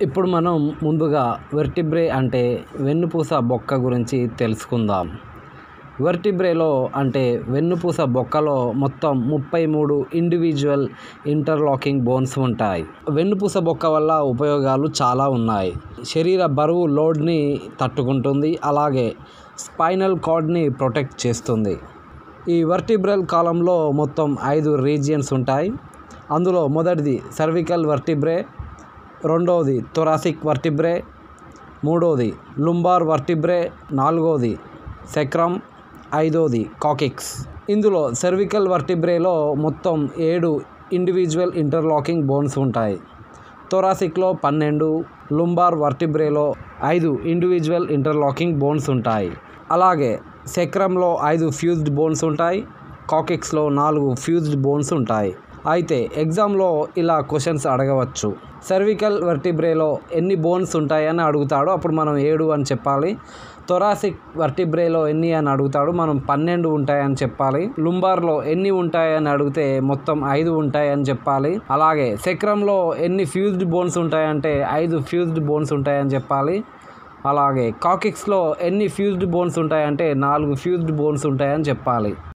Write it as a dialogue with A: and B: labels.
A: ఇప్పుడు మనం ముందుగా వెర్టిబ్రే అంటే వెన్నుపూస బొక్క గురించి తెలుసుకుందాం వెర్టిబ్రేలో అంటే వెన్నుపూస బొక్కలో మొత్తం ముప్పై మూడు ఇండివిజువల్ ఇంటర్లాకింగ్ బోన్స్ ఉంటాయి వెన్నుపూస బొక్క వల్ల ఉపయోగాలు చాలా ఉన్నాయి శరీర బరువు లోడ్ని తట్టుకుంటుంది అలాగే స్పైనల్ కార్డ్ని ప్రొటెక్ట్ చేస్తుంది ఈ వర్టిబ్రల్ కాలంలో మొత్తం ఐదు రీజియన్స్ ఉంటాయి అందులో మొదటిది సర్వికల్ వర్టిబ్రే రెండవది థొరాసిక్ వర్టిబ్రే మూడవది లుంబార్ వర్టిబ్రే నాలుగవది సెక్రమ్ ఐదవది కాకిక్స్ ఇందులో సర్వికల్ వర్టిబ్రేలో మొత్తం ఏడు ఇండివిజువల్ ఇంటర్లాకింగ్ బోన్స్ ఉంటాయి థొరాసిక్లో పన్నెండు లుంబార్ వర్టిబ్రేలో ఐదు ఇండివిజువల్ ఇంటర్లాకింగ్ బోన్స్ ఉంటాయి అలాగే సెక్రమ్లో ఐదు ఫ్యూజ్డ్ బోన్స్ ఉంటాయి కాకిక్స్లో నాలుగు ఫ్యూజ్డ్ బోన్స్ ఉంటాయి అయితే ఎగ్జామ్లో ఇలా క్వశ్చన్స్ అడగవచ్చు సర్వికల్ వర్టిబ్రేలో ఎన్ని బోన్స్ ఉంటాయని అడుగుతాడు అప్పుడు మనం ఏడు అని చెప్పాలి థొరాసిక్ వర్టిబ్రేలో ఎన్ని అని అడుగుతాడు మనం పన్నెండు ఉంటాయని చెప్పాలి లుంబార్లో ఎన్ని ఉంటాయని అడిగితే మొత్తం ఐదు ఉంటాయని చెప్పాలి అలాగే సెక్రంలో ఎన్ని ఫ్యూజ్డ్ బోన్స్ ఉంటాయంటే ఐదు ఫ్యూజ్డ్ బోన్స్ ఉంటాయని చెప్పాలి అలాగే కాకిక్స్లో ఎన్ని ఫ్యూజ్డ్ బోన్స్ ఉంటాయంటే నాలుగు ఫ్యూజ్డ్ బోన్స్ ఉంటాయని చెప్పాలి